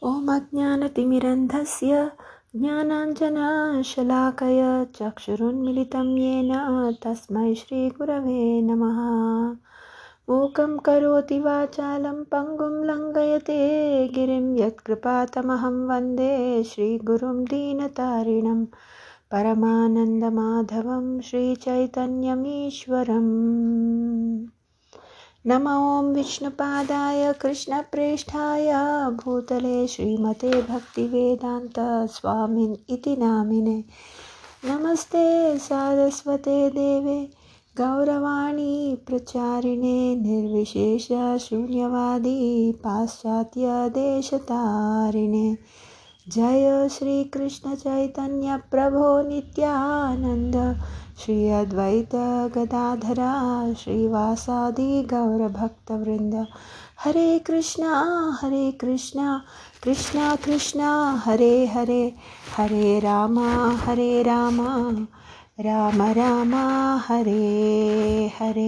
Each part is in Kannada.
ॐ अज्ञानतिमिरन्धस्य ज्ञानाञ्जनशलाकय चक्षुरुन्मिलितं येन तस्मै श्रीगुरवे नमः मूकं करोति वाचालं पङ्गुं लङ्घयते गिरिं यत्कृपातमहं वन्दे श्रीगुरुं दीनतारिणं परमानन्दमाधवं श्रीचैतन्यमीश्वरम् नम ॐ विष्णुपादाय कृष्णप्रेष्ठाय भूतले श्रीमते भक्तिवेदान्तस्वामिन् इति नामिने नमस्ते सारस्वते देवे गौरवाणी प्रचारिणे निर्विशेषशून्यवादी पाश्चात्यदेशतारिणे जय श्रीकृष्णचैतन्यप्रभो नित्यानन्द श्री अद्वैत गदाधरा श्रीवासादि गौरभक्तवृन्द हरे कृष्णा हरे कृष्णा कृष्णा कृष्णा हरे हरे हरे राम हरे राम राम राम हरे हरे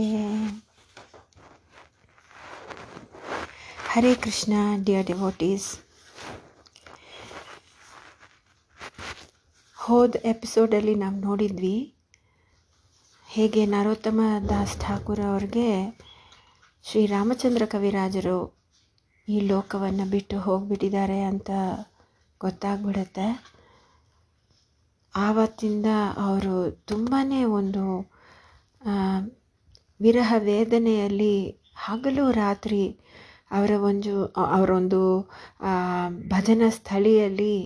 ಹರೇ ಕೃಷ್ಣ ಡಿಯರ್ ಡಿವೋಟೀಸ್ ಹೋದ ಎಪಿಸೋಡಲ್ಲಿ ನಾವು ನೋಡಿದ್ವಿ ಹೇಗೆ ನರೋತ್ತಮ ದಾಸ್ ಠಾಕೂರ್ ಅವ್ರಿಗೆ ಶ್ರೀರಾಮಚಂದ್ರ ಕವಿರಾಜರು ಈ ಲೋಕವನ್ನು ಬಿಟ್ಟು ಹೋಗಿಬಿಟ್ಟಿದ್ದಾರೆ ಅಂತ ಗೊತ್ತಾಗ್ಬಿಡುತ್ತೆ ಆವತ್ತಿಂದ ಅವರು ತುಂಬಾ ಒಂದು ವಿರಹ ವೇದನೆಯಲ್ಲಿ ಹಗಲು ರಾತ್ರಿ ಅವರ ಒಂದು ಅವರೊಂದು ಭಜನ ಸ್ಥಳಿಯಲ್ಲಿ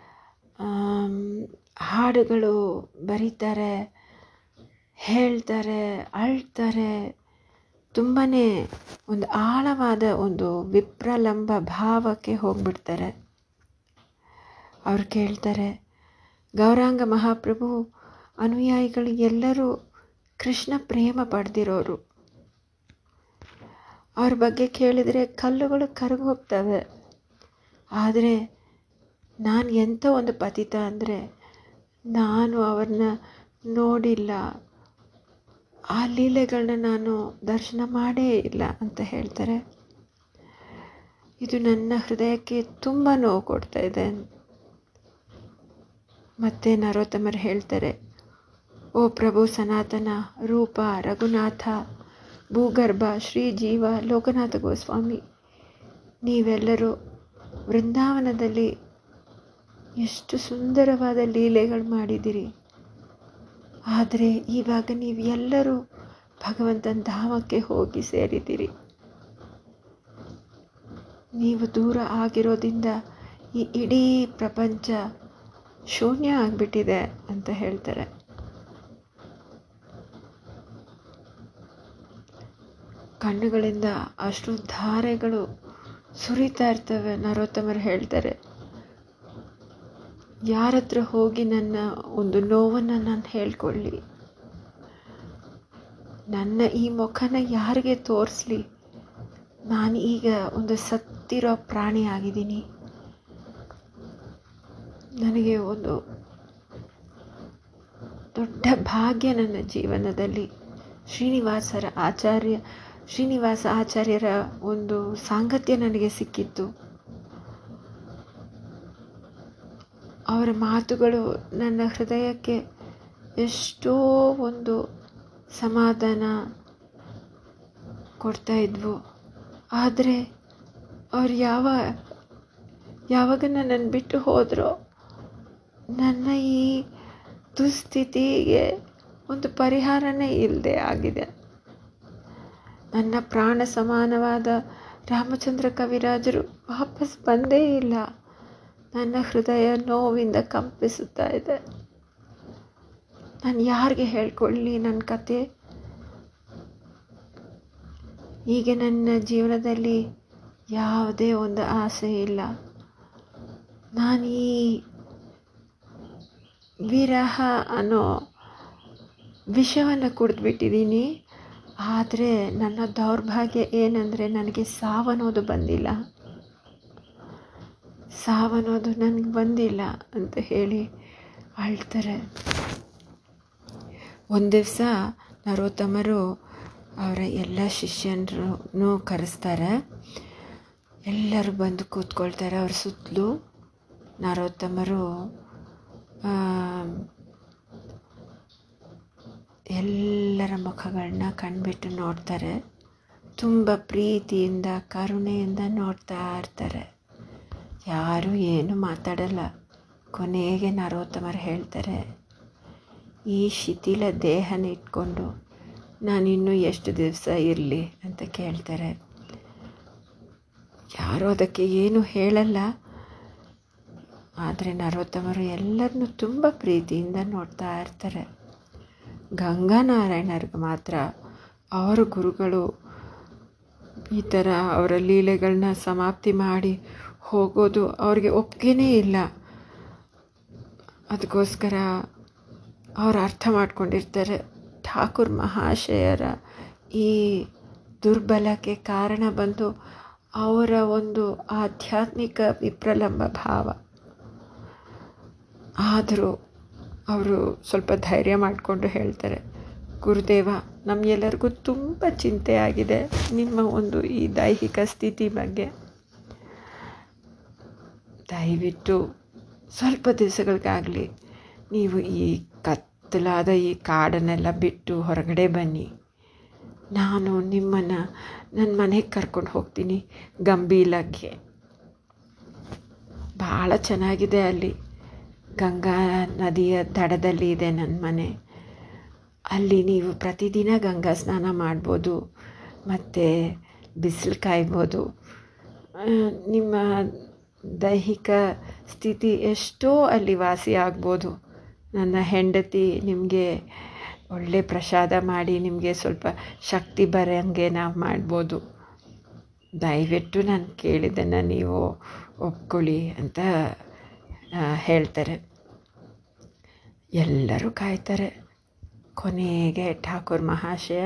ಹಾಡುಗಳು ಬರೀತಾರೆ ಹೇಳ್ತಾರೆ ಅಳ್ತಾರೆ ತುಂಬಾ ಒಂದು ಆಳವಾದ ಒಂದು ವಿಪ್ರಲಂಬ ಭಾವಕ್ಕೆ ಹೋಗ್ಬಿಡ್ತಾರೆ ಅವ್ರು ಕೇಳ್ತಾರೆ ಗೌರಾಂಗ ಮಹಾಪ್ರಭು ಅನುಯಾಯಿಗಳು ಎಲ್ಲರೂ ಕೃಷ್ಣ ಪ್ರೇಮ ಪಡೆದಿರೋರು ಅವ್ರ ಬಗ್ಗೆ ಕೇಳಿದರೆ ಕಲ್ಲುಗಳು ಕರಗಿ ಹೋಗ್ತವೆ ಆದರೆ ನಾನು ಎಂಥ ಒಂದು ಪತಿತ ಅಂದರೆ ನಾನು ಅವ್ರನ್ನ ನೋಡಿಲ್ಲ ಆ ಲೀಲೆಗಳನ್ನ ನಾನು ದರ್ಶನ ಮಾಡೇ ಇಲ್ಲ ಅಂತ ಹೇಳ್ತಾರೆ ಇದು ನನ್ನ ಹೃದಯಕ್ಕೆ ತುಂಬ ನೋವು ಕೊಡ್ತಾ ಇದೆ ಮತ್ತೆ ನರೋತ್ತಮರು ಹೇಳ್ತಾರೆ ಓ ಪ್ರಭು ಸನಾತನ ರೂಪ ರಘುನಾಥ ಭೂಗರ್ಭ ಶ್ರೀ ಜೀವ ಲೋಕನಾಥ ಗೋಸ್ವಾಮಿ ನೀವೆಲ್ಲರೂ ವೃಂದಾವನದಲ್ಲಿ ಎಷ್ಟು ಸುಂದರವಾದ ಲೀಲೆಗಳು ಮಾಡಿದ್ದೀರಿ ಆದರೆ ಇವಾಗ ನೀವು ಎಲ್ಲರೂ ಭಗವಂತನ ಧಾಮಕ್ಕೆ ಹೋಗಿ ಸೇರಿದ್ದೀರಿ ನೀವು ದೂರ ಆಗಿರೋದ್ರಿಂದ ಈ ಇಡೀ ಪ್ರಪಂಚ ಶೂನ್ಯ ಆಗಿಬಿಟ್ಟಿದೆ ಅಂತ ಹೇಳ್ತಾರೆ ಕಣ್ಣುಗಳಿಂದ ಅಷ್ಟು ಧಾರೆಗಳು ಸುರಿತಾ ಇರ್ತವೆ ನರೋತ್ತಮರು ಹೇಳ್ತಾರೆ ಯಾರ ಹತ್ರ ಹೋಗಿ ನನ್ನ ಒಂದು ನೋವನ್ನು ನಾನು ಹೇಳ್ಕೊಳ್ಳಿ ನನ್ನ ಈ ಮುಖನ ಯಾರಿಗೆ ತೋರಿಸ್ಲಿ ನಾನು ಈಗ ಒಂದು ಸತ್ತಿರೋ ಪ್ರಾಣಿ ಆಗಿದ್ದೀನಿ ನನಗೆ ಒಂದು ದೊಡ್ಡ ಭಾಗ್ಯ ನನ್ನ ಜೀವನದಲ್ಲಿ ಶ್ರೀನಿವಾಸರ ಆಚಾರ್ಯ ಶ್ರೀನಿವಾಸ ಆಚಾರ್ಯರ ಒಂದು ಸಾಂಗತ್ಯ ನನಗೆ ಸಿಕ್ಕಿತ್ತು ಅವರ ಮಾತುಗಳು ನನ್ನ ಹೃದಯಕ್ಕೆ ಎಷ್ಟೋ ಒಂದು ಸಮಾಧಾನ ಕೊಡ್ತಾ ಇದ್ವು ಆದರೆ ಅವ್ರು ಯಾವ ಯಾವಾಗ ನನ್ನನ್ನು ಬಿಟ್ಟು ಹೋದರೋ ನನ್ನ ಈ ದುಸ್ಥಿತಿಗೆ ಒಂದು ಪರಿಹಾರನೇ ಇಲ್ಲದೆ ಆಗಿದೆ ನನ್ನ ಪ್ರಾಣ ಸಮಾನವಾದ ರಾಮಚಂದ್ರ ಕವಿರಾಜರು ವಾಪಸ್ ಬಂದೇ ಇಲ್ಲ ನನ್ನ ಹೃದಯ ನೋವಿಂದ ಕಂಪಿಸುತ್ತಾ ಇದೆ ನಾನು ಯಾರಿಗೆ ಹೇಳ್ಕೊಳ್ಳಿ ನನ್ನ ಕತೆ ಈಗ ನನ್ನ ಜೀವನದಲ್ಲಿ ಯಾವುದೇ ಒಂದು ಆಸೆ ಇಲ್ಲ ನಾನು ಈ ವಿರಹ ಅನ್ನೋ ವಿಷವನ್ನು ಕುಡಿದ್ಬಿಟ್ಟಿದ್ದೀನಿ ಆದರೆ ನನ್ನ ದೌರ್ಭಾಗ್ಯ ಏನಂದರೆ ನನಗೆ ಸಾವನ್ನೋದು ಬಂದಿಲ್ಲ ಸಾವನ್ನೋದು ನನಗೆ ಬಂದಿಲ್ಲ ಅಂತ ಹೇಳಿ ಅಳ್ತಾರೆ ಒಂದು ದಿವಸ ನರೋತ್ತಮರು ಅವರ ಎಲ್ಲ ಶಿಷ್ಯನರನ್ನು ಕರೆಸ್ತಾರೆ ಎಲ್ಲರೂ ಬಂದು ಕೂತ್ಕೊಳ್ತಾರೆ ಅವ್ರ ಸುತ್ತಲೂ ನರೋತ್ತಮರು ಎಲ್ಲರ ಮುಖಗಳನ್ನ ಕಣ್ಬಿಟ್ಟು ನೋಡ್ತಾರೆ ತುಂಬ ಪ್ರೀತಿಯಿಂದ ಕರುಣೆಯಿಂದ ನೋಡ್ತಾ ಇರ್ತಾರೆ ಯಾರೂ ಏನು ಮಾತಾಡಲ್ಲ ಕೊನೆಗೆ ನರೋತ್ತಮರು ಹೇಳ್ತಾರೆ ಈ ಶಿಥಿಲ ದೇಹನ ಇಟ್ಕೊಂಡು ನಾನಿನ್ನೂ ಎಷ್ಟು ದಿವಸ ಇರಲಿ ಅಂತ ಕೇಳ್ತಾರೆ ಯಾರೂ ಅದಕ್ಕೆ ಏನು ಹೇಳಲ್ಲ ಆದರೆ ನರೋತ್ತಮರು ಎಲ್ಲರನ್ನೂ ತುಂಬ ಪ್ರೀತಿಯಿಂದ ನೋಡ್ತಾ ಇರ್ತಾರೆ ಗಂಗಾನಾರಾಯಣರಿಗೆ ಮಾತ್ರ ಅವರ ಗುರುಗಳು ಈ ಥರ ಅವರ ಲೀಲೆಗಳನ್ನ ಸಮಾಪ್ತಿ ಮಾಡಿ ಹೋಗೋದು ಅವ್ರಿಗೆ ಒಪ್ಪಿಗೆನೇ ಇಲ್ಲ ಅದಕ್ಕೋಸ್ಕರ ಅವ್ರು ಅರ್ಥ ಮಾಡ್ಕೊಂಡಿರ್ತಾರೆ ಠಾಕೂರ್ ಮಹಾಶಯರ ಈ ದುರ್ಬಲಕ್ಕೆ ಕಾರಣ ಬಂದು ಅವರ ಒಂದು ಆಧ್ಯಾತ್ಮಿಕ ವಿಪ್ರಲಂಬ ಭಾವ ಆದರೂ ಅವರು ಸ್ವಲ್ಪ ಧೈರ್ಯ ಮಾಡಿಕೊಂಡು ಹೇಳ್ತಾರೆ ಗುರುದೇವ ನಮಗೆಲ್ಲರಿಗೂ ತುಂಬ ಚಿಂತೆ ಆಗಿದೆ ನಿಮ್ಮ ಒಂದು ಈ ದೈಹಿಕ ಸ್ಥಿತಿ ಬಗ್ಗೆ ದಯವಿಟ್ಟು ಸ್ವಲ್ಪ ದಿವಸಗಳಿಗಾಗಲಿ ನೀವು ಈ ಕತ್ತಲಾದ ಈ ಕಾಡನ್ನೆಲ್ಲ ಬಿಟ್ಟು ಹೊರಗಡೆ ಬನ್ನಿ ನಾನು ನಿಮ್ಮನ್ನು ನನ್ನ ಮನೆಗೆ ಕರ್ಕೊಂಡು ಹೋಗ್ತೀನಿ ಗಂಭೀಲಕ್ಕೆ ಭಾಳ ಚೆನ್ನಾಗಿದೆ ಅಲ್ಲಿ ಗಂಗಾ ನದಿಯ ದಡದಲ್ಲಿ ಇದೆ ನನ್ನ ಮನೆ ಅಲ್ಲಿ ನೀವು ಪ್ರತಿದಿನ ಗಂಗಾ ಸ್ನಾನ ಮಾಡ್ಬೋದು ಮತ್ತು ಬಿಸಿಲು ಕಾಯ್ಬೋದು ನಿಮ್ಮ ದೈಹಿಕ ಸ್ಥಿತಿ ಎಷ್ಟೋ ಅಲ್ಲಿ ವಾಸಿ ಆಗ್ಬೋದು ನನ್ನ ಹೆಂಡತಿ ನಿಮಗೆ ಒಳ್ಳೆ ಪ್ರಸಾದ ಮಾಡಿ ನಿಮಗೆ ಸ್ವಲ್ಪ ಶಕ್ತಿ ಬರೋಂಗೆ ನಾವು ಮಾಡ್ಬೋದು ದಯವಿಟ್ಟು ನಾನು ಕೇಳಿದ್ದನ್ನು ನೀವು ಒಪ್ಕೊಳ್ಳಿ ಅಂತ ಹೇಳ್ತಾರೆ ಎಲ್ಲರೂ ಕಾಯ್ತಾರೆ ಕೊನೆಗೆ ಠಾಕೂರ್ ಮಹಾಶಯ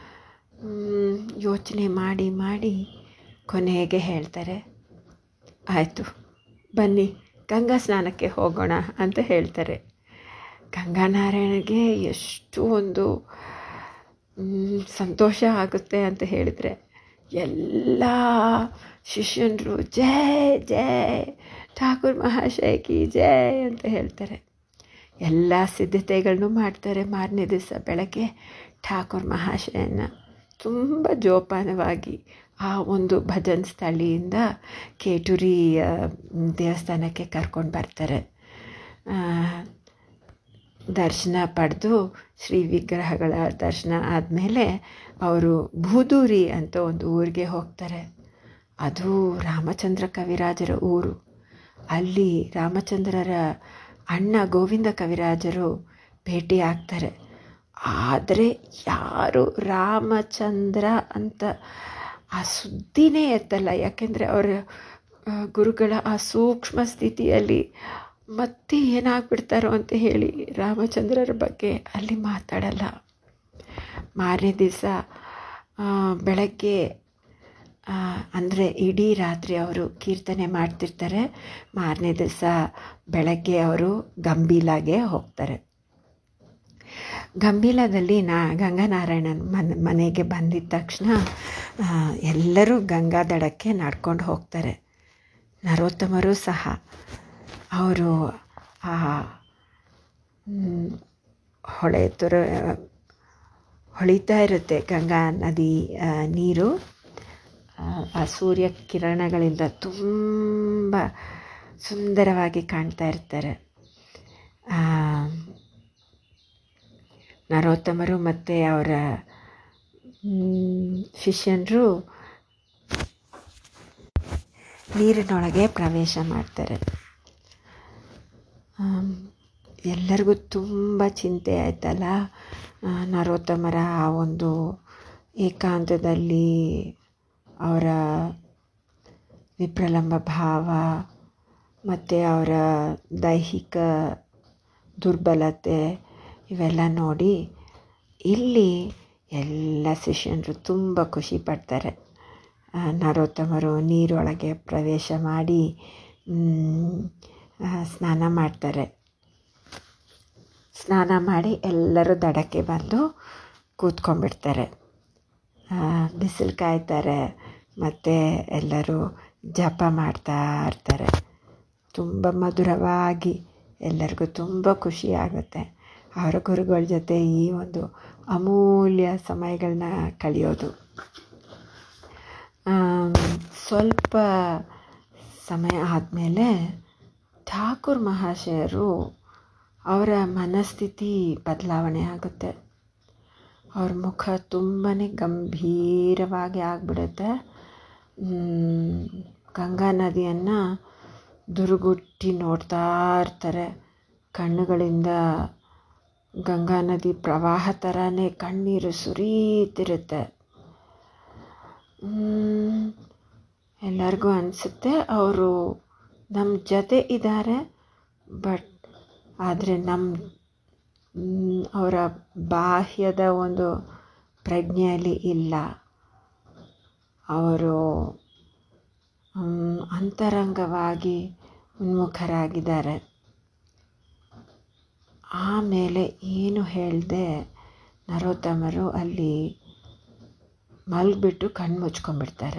ಯೋಚನೆ ಮಾಡಿ ಮಾಡಿ ಕೊನೆಗೆ ಹೇಳ್ತಾರೆ ಆಯಿತು ಬನ್ನಿ ಗಂಗಾ ಸ್ನಾನಕ್ಕೆ ಹೋಗೋಣ ಅಂತ ಹೇಳ್ತಾರೆ ಗಂಗಾನಾರಾಯಣಗೆ ಎಷ್ಟು ಒಂದು ಸಂತೋಷ ಆಗುತ್ತೆ ಅಂತ ಹೇಳಿದರೆ ಎಲ್ಲ ಶಿಷ್ಯನರು ಜೈ ಜೈ ಠಾಕೂರ್ ಮಹಾಶಯ ಕಿ ಜೈ ಅಂತ ಹೇಳ್ತಾರೆ ಎಲ್ಲ ಸಿದ್ಧತೆಗಳನ್ನು ಮಾಡ್ತಾರೆ ಮಾರನೇ ದಿವಸ ಬೆಳಗ್ಗೆ ಠಾಕೂರ್ ಮಹಾಶಯನ ತುಂಬ ಜೋಪಾನವಾಗಿ ಆ ಒಂದು ಭಜನ್ ಸ್ಥಳಿಯಿಂದ ಕೇಟುರಿ ದೇವಸ್ಥಾನಕ್ಕೆ ಕರ್ಕೊಂಡು ಬರ್ತಾರೆ ದರ್ಶನ ಪಡೆದು ಶ್ರೀ ವಿಗ್ರಹಗಳ ದರ್ಶನ ಆದಮೇಲೆ ಅವರು ಭೂದೂರಿ ಅಂತ ಒಂದು ಊರಿಗೆ ಹೋಗ್ತಾರೆ ಅದು ರಾಮಚಂದ್ರ ಕವಿರಾಜರ ಊರು ಅಲ್ಲಿ ರಾಮಚಂದ್ರರ ಅಣ್ಣ ಗೋವಿಂದ ಕವಿರಾಜರು ಭೇಟಿ ಆಗ್ತಾರೆ ಆದರೆ ಯಾರು ರಾಮಚಂದ್ರ ಅಂತ ಆ ಸುದ್ದಿನೇ ಎತ್ತಲ್ಲ ಯಾಕೆಂದರೆ ಅವರ ಗುರುಗಳ ಆ ಸೂಕ್ಷ್ಮ ಸ್ಥಿತಿಯಲ್ಲಿ ಮತ್ತೆ ಏನಾಗ್ಬಿಡ್ತಾರೋ ಅಂತ ಹೇಳಿ ರಾಮಚಂದ್ರರ ಬಗ್ಗೆ ಅಲ್ಲಿ ಮಾತಾಡಲ್ಲ ಮಾರನೇ ದಿವಸ ಬೆಳಗ್ಗೆ ಅಂದರೆ ಇಡೀ ರಾತ್ರಿ ಅವರು ಕೀರ್ತನೆ ಮಾಡ್ತಿರ್ತಾರೆ ಮಾರನೇ ದಿವಸ ಬೆಳಗ್ಗೆ ಅವರು ಗಂಭೀಲಾಗೆ ಹೋಗ್ತಾರೆ ಗಂಭೀಲದಲ್ಲಿ ನಾ ಗಂಗಾನಾರಾಯಣನ ಮನೆ ಮನೆಗೆ ಬಂದಿದ್ದ ತಕ್ಷಣ ಎಲ್ಲರೂ ಗಂಗಾ ದಡಕ್ಕೆ ನಡ್ಕೊಂಡು ಹೋಗ್ತಾರೆ ನರೋತ್ತಮರು ಸಹ ಅವರು ಆ ಹೊಳೆ ತುರ ಹೊಳಿತಾ ಇರುತ್ತೆ ಗಂಗಾ ನದಿ ನೀರು ಆ ಸೂರ್ಯ ಕಿರಣಗಳಿಂದ ತುಂಬ ಸುಂದರವಾಗಿ ಕಾಣ್ತಾ ಇರ್ತಾರೆ ನರೋತ್ತಮರು ಮತ್ತು ಅವರ ಶಿಷ್ಯನರು ನೀರಿನೊಳಗೆ ಪ್ರವೇಶ ಮಾಡ್ತಾರೆ ಎಲ್ಲರಿಗೂ ತುಂಬ ಚಿಂತೆ ಆಯ್ತಲ್ಲ ನರೋತ್ತಮರ ಆ ಒಂದು ಏಕಾಂತದಲ್ಲಿ ಅವರ ವಿಪ್ರಲಂಬ ಭಾವ ಮತ್ತು ಅವರ ದೈಹಿಕ ದುರ್ಬಲತೆ ಇವೆಲ್ಲ ನೋಡಿ ಇಲ್ಲಿ ಎಲ್ಲ ಶಿಷ್ಯನರು ತುಂಬ ಖುಷಿ ಪಡ್ತಾರೆ ನರೋತ್ತಮರು ನೀರೊಳಗೆ ಪ್ರವೇಶ ಮಾಡಿ ಸ್ನಾನ ಮಾಡ್ತಾರೆ ಸ್ನಾನ ಮಾಡಿ ಎಲ್ಲರೂ ದಡಕ್ಕೆ ಬಂದು ಕೂತ್ಕೊಂಡ್ಬಿಡ್ತಾರೆ ಬಿಸಿಲು ಕಾಯ್ತಾರೆ ಮತ್ತು ಎಲ್ಲರೂ ಜಪ ಮಾಡ್ತಾ ಇರ್ತಾರೆ ತುಂಬ ಮಧುರವಾಗಿ ಎಲ್ಲರಿಗೂ ತುಂಬ ಖುಷಿ ಆಗುತ್ತೆ ಅವರ ಗುರುಗಳ ಜೊತೆ ಈ ಒಂದು ಅಮೂಲ್ಯ ಸಮಯಗಳನ್ನ ಕಳೆಯೋದು ಸ್ವಲ್ಪ ಸಮಯ ಆದಮೇಲೆ ಠಾಕೂರ್ ಮಹಾಶಯರು ಅವರ ಮನಸ್ಥಿತಿ ಬದಲಾವಣೆ ಆಗುತ್ತೆ ಅವ್ರ ಮುಖ ತುಂಬಾ ಗಂಭೀರವಾಗಿ ಆಗಿಬಿಡುತ್ತೆ ಗಂಗಾ ನದಿಯನ್ನು ದುರುಗುಟ್ಟಿ ನೋಡ್ತಾ ಇರ್ತಾರೆ ಕಣ್ಣುಗಳಿಂದ ಗಂಗಾ ನದಿ ಪ್ರವಾಹ ಥರನೇ ಕಣ್ಣೀರು ಸುರೀತಿರುತ್ತೆ ಎಲ್ಲರಿಗೂ ಅನಿಸುತ್ತೆ ಅವರು ನಮ್ಮ ಜೊತೆ ಇದ್ದಾರೆ ಬಟ್ ಆದರೆ ನಮ್ಮ ಅವರ ಬಾಹ್ಯದ ಒಂದು ಪ್ರಜ್ಞೆಯಲ್ಲಿ ಇಲ್ಲ ಅವರು ಅಂತರಂಗವಾಗಿ ಉನ್ಮುಖರಾಗಿದ್ದಾರೆ ಆಮೇಲೆ ಏನು ಹೇಳದೆ ನರೋತ್ತಮರು ಅಲ್ಲಿ ಮಲಗಿಬಿಟ್ಟು ಕಣ್ಣು ಮುಚ್ಕೊಂಡ್ಬಿಡ್ತಾರೆ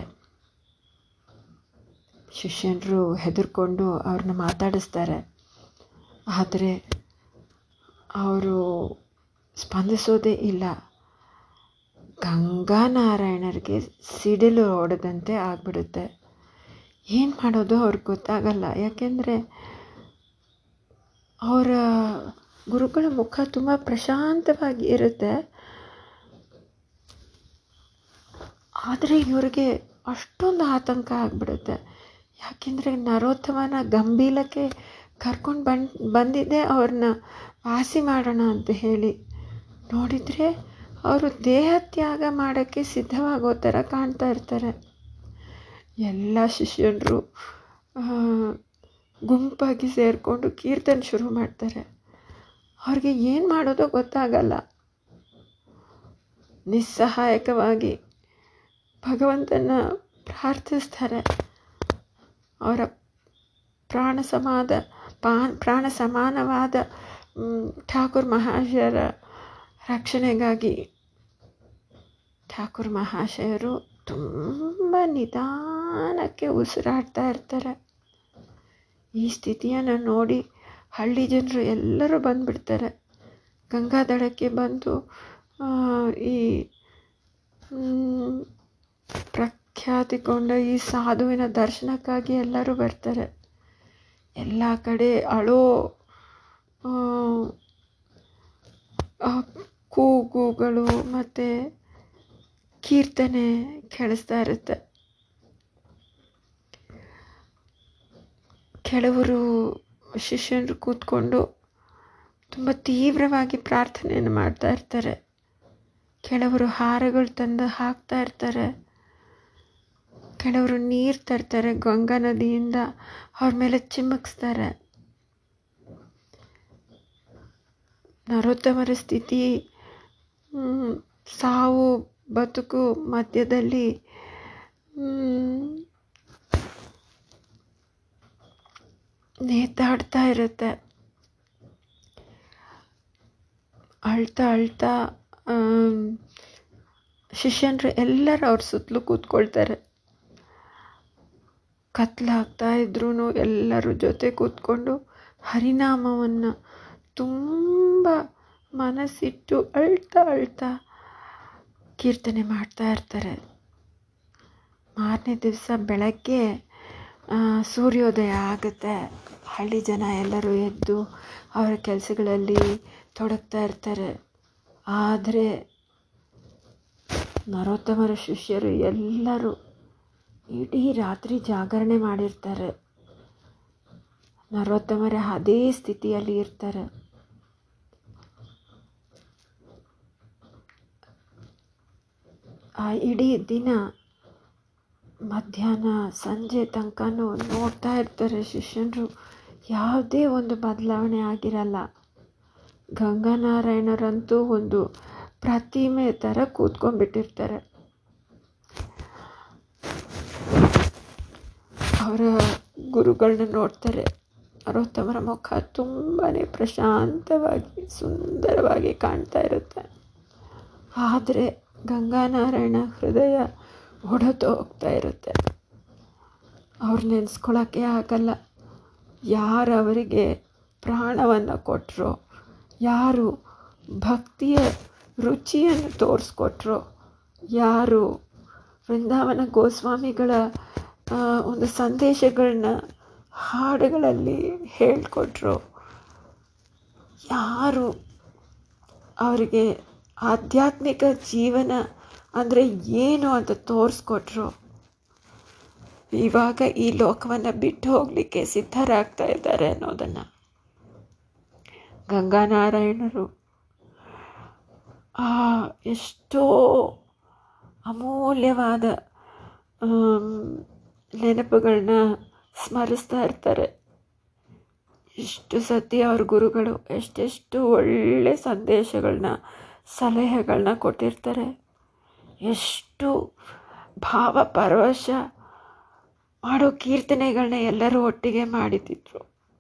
ಶಿಷ್ಯನರು ಹೆದರ್ಕೊಂಡು ಅವ್ರನ್ನ ಮಾತಾಡಿಸ್ತಾರೆ ಆದರೆ ಅವರು ಸ್ಪಂದಿಸೋದೇ ಇಲ್ಲ ಗಂಗಾನಾರಾಯಣರಿಗೆ ಸಿಡಿಲು ಹೊಡೆದಂತೆ ಆಗಿಬಿಡುತ್ತೆ ಏನು ಮಾಡೋದು ಅವ್ರಿಗೆ ಗೊತ್ತಾಗಲ್ಲ ಯಾಕೆಂದರೆ ಅವರ ಗುರುಗಳ ಮುಖ ತುಂಬ ಪ್ರಶಾಂತವಾಗಿ ಇರುತ್ತೆ ಆದರೆ ಇವ್ರಿಗೆ ಅಷ್ಟೊಂದು ಆತಂಕ ಆಗಿಬಿಡುತ್ತೆ ಯಾಕೆಂದರೆ ನರೋತ್ತಮನ ಗಂಭೀರಕ್ಕೆ ಕರ್ಕೊಂಡು ಬಂದು ಬಂದಿದ್ದೆ ಅವ್ರನ್ನ ವಾಸಿ ಮಾಡೋಣ ಅಂತ ಹೇಳಿ ನೋಡಿದರೆ ಅವರು ದೇಹ ತ್ಯಾಗ ಮಾಡೋಕ್ಕೆ ಸಿದ್ಧವಾಗೋ ಥರ ಕಾಣ್ತಾ ಇರ್ತಾರೆ ಎಲ್ಲ ಶಿಷ್ಯರು ಗುಂಪಾಗಿ ಸೇರಿಕೊಂಡು ಕೀರ್ತನೆ ಶುರು ಮಾಡ್ತಾರೆ ಅವ್ರಿಗೆ ಏನು ಮಾಡೋದೋ ಗೊತ್ತಾಗಲ್ಲ ನಿಸ್ಸಹಾಯಕವಾಗಿ ಭಗವಂತನ ಪ್ರಾರ್ಥಿಸ್ತಾರೆ ಅವರ ಪ್ರಾಣ ಸಮಾದ ಪಾ ಪ್ರಾಣ ಸಮಾನವಾದ ಠಾಕೂರ್ ಮಹಾಶಯರ ರಕ್ಷಣೆಗಾಗಿ ಠಾಕೂರ್ ಮಹಾಶಯರು ತುಂಬ ನಿಧಾನಕ್ಕೆ ಉಸಿರಾಡ್ತಾ ಇರ್ತಾರೆ ಈ ಸ್ಥಿತಿಯನ್ನು ನೋಡಿ ಹಳ್ಳಿ ಜನರು ಎಲ್ಲರೂ ಬಂದುಬಿಡ್ತಾರೆ ಗಂಗಾದಳಕ್ಕೆ ಬಂದು ಈ ಪ್ರಖ್ಯಾತಿಗೊಂಡ ಈ ಸಾಧುವಿನ ದರ್ಶನಕ್ಕಾಗಿ ಎಲ್ಲರೂ ಬರ್ತಾರೆ ಎಲ್ಲ ಕಡೆ ಅಳೋ ಕೂಗುಗಳು ಮತ್ತು ಕೀರ್ತನೆ ಕೇಳಿಸ್ತಾ ಇರುತ್ತೆ ಕೆಲವರು ಶಿಷ್ಯರು ಕೂತ್ಕೊಂಡು ತುಂಬ ತೀವ್ರವಾಗಿ ಪ್ರಾರ್ಥನೆಯನ್ನು ಮಾಡ್ತಾ ಇರ್ತಾರೆ ಕೆಲವರು ಹಾರಗಳು ತಂದು ಹಾಕ್ತಾ ಇರ್ತಾರೆ ಕೆಲವರು ನೀರು ತರ್ತಾರೆ ಗಂಗಾ ನದಿಯಿಂದ ಅವ್ರ ಮೇಲೆ ಚಿಮ್ಮಕ್ಸ್ತಾರೆ ನರೋತ್ತಮರ ಸ್ಥಿತಿ ಸಾವು ಬದುಕು ಮಧ್ಯದಲ್ಲಿ ನೇತಾಡ್ತಾ ಇರುತ್ತೆ ಅಳ್ತಾ ಅಳ್ತಾ ಶಿಷ್ಯನರು ಎಲ್ಲರೂ ಅವ್ರ ಸುತ್ತಲೂ ಕೂತ್ಕೊಳ್ತಾರೆ ಕತ್ಲಾಗ್ತಾ ಇದ್ರೂ ಎಲ್ಲರ ಜೊತೆ ಕೂತ್ಕೊಂಡು ಹರಿನಾಮವನ್ನು ತುಂಬ ಮನಸ್ಸಿಟ್ಟು ಅಳ್ತಾ ಅಳ್ತಾ ಕೀರ್ತನೆ ಮಾಡ್ತಾ ಇರ್ತಾರೆ ಮಾರನೇ ದಿವಸ ಬೆಳಗ್ಗೆ ಸೂರ್ಯೋದಯ ಆಗುತ್ತೆ ಹಳ್ಳಿ ಜನ ಎಲ್ಲರೂ ಎದ್ದು ಅವರ ಕೆಲಸಗಳಲ್ಲಿ ತೊಡಗ್ತಾ ಇರ್ತಾರೆ ಆದರೆ ನರೋತ್ತಮರ ಶಿಷ್ಯರು ಎಲ್ಲರೂ ಇಡೀ ರಾತ್ರಿ ಜಾಗರಣೆ ಮಾಡಿರ್ತಾರೆ ನರೋತ್ತಮರ ಅದೇ ಸ್ಥಿತಿಯಲ್ಲಿ ಇರ್ತಾರೆ ಆ ಇಡೀ ದಿನ ಮಧ್ಯಾಹ್ನ ಸಂಜೆ ತನಕನೂ ನೋಡ್ತಾ ಇರ್ತಾರೆ ಶಿಷ್ಯರು ಯಾವುದೇ ಒಂದು ಬದಲಾವಣೆ ಆಗಿರಲ್ಲ ಗಂಗಾನಾರಾಯಣರಂತೂ ಒಂದು ಪ್ರತಿಮೆ ಥರ ಕೂತ್ಕೊಂಡ್ಬಿಟ್ಟಿರ್ತಾರೆ ಅವರ ಗುರುಗಳನ್ನ ನೋಡ್ತಾರೆ ನರೋತ್ತಮರ ಮುಖ ತುಂಬಾ ಪ್ರಶಾಂತವಾಗಿ ಸುಂದರವಾಗಿ ಕಾಣ್ತಾ ಇರುತ್ತೆ ಆದರೆ ಗಂಗಾನಾರಾಯಣ ಹೃದಯ ಒಡೆದು ಹೋಗ್ತಾ ಇರುತ್ತೆ ಅವ್ರು ನೆನೆಸ್ಕೊಳ್ಳೋಕ್ಕೆ ಆಗಲ್ಲ ಯಾರು ಅವರಿಗೆ ಪ್ರಾಣವನ್ನು ಕೊಟ್ಟರೋ ಯಾರು ಭಕ್ತಿಯ ರುಚಿಯನ್ನು ತೋರಿಸ್ಕೊಟ್ರೋ ಯಾರು ವೃಂದಾವನ ಗೋಸ್ವಾಮಿಗಳ ಆ, ಒಂದು ಸಂದೇಶಗಳನ್ನ ಹಾಡುಗಳಲ್ಲಿ ಹೇಳಿಕೊಟ್ರೋ ಯಾರು ಅವರಿಗೆ ಆಧ್ಯಾತ್ಮಿಕ ಜೀವನ ಅಂದರೆ ಏನು ಅಂತ ತೋರಿಸ್ಕೊಟ್ರು ಇವಾಗ ಈ ಲೋಕವನ್ನು ಬಿಟ್ಟು ಹೋಗಲಿಕ್ಕೆ ಸಿದ್ಧರಾಗ್ತಾ ಇದ್ದಾರೆ ಅನ್ನೋದನ್ನು ಗಂಗಾನಾರಾಯಣರು ಆ ಎಷ್ಟೋ ಅಮೂಲ್ಯವಾದ ಆಮ್, ನೆನಪುಗಳನ್ನ ಸ್ಮರಿಸ್ತಾ ಇರ್ತಾರೆ ಎಷ್ಟು ಸತಿ ಅವ್ರ ಗುರುಗಳು ಎಷ್ಟೆಷ್ಟು ಒಳ್ಳೆ ಸಂದೇಶಗಳನ್ನ ಸಲಹೆಗಳನ್ನ ಕೊಟ್ಟಿರ್ತಾರೆ ಎಷ್ಟು ಭಾವ ಪರವಶ ಮಾಡೋ ಕೀರ್ತನೆಗಳನ್ನ ಎಲ್ಲರೂ ಒಟ್ಟಿಗೆ ಮಾಡಿದ್ರು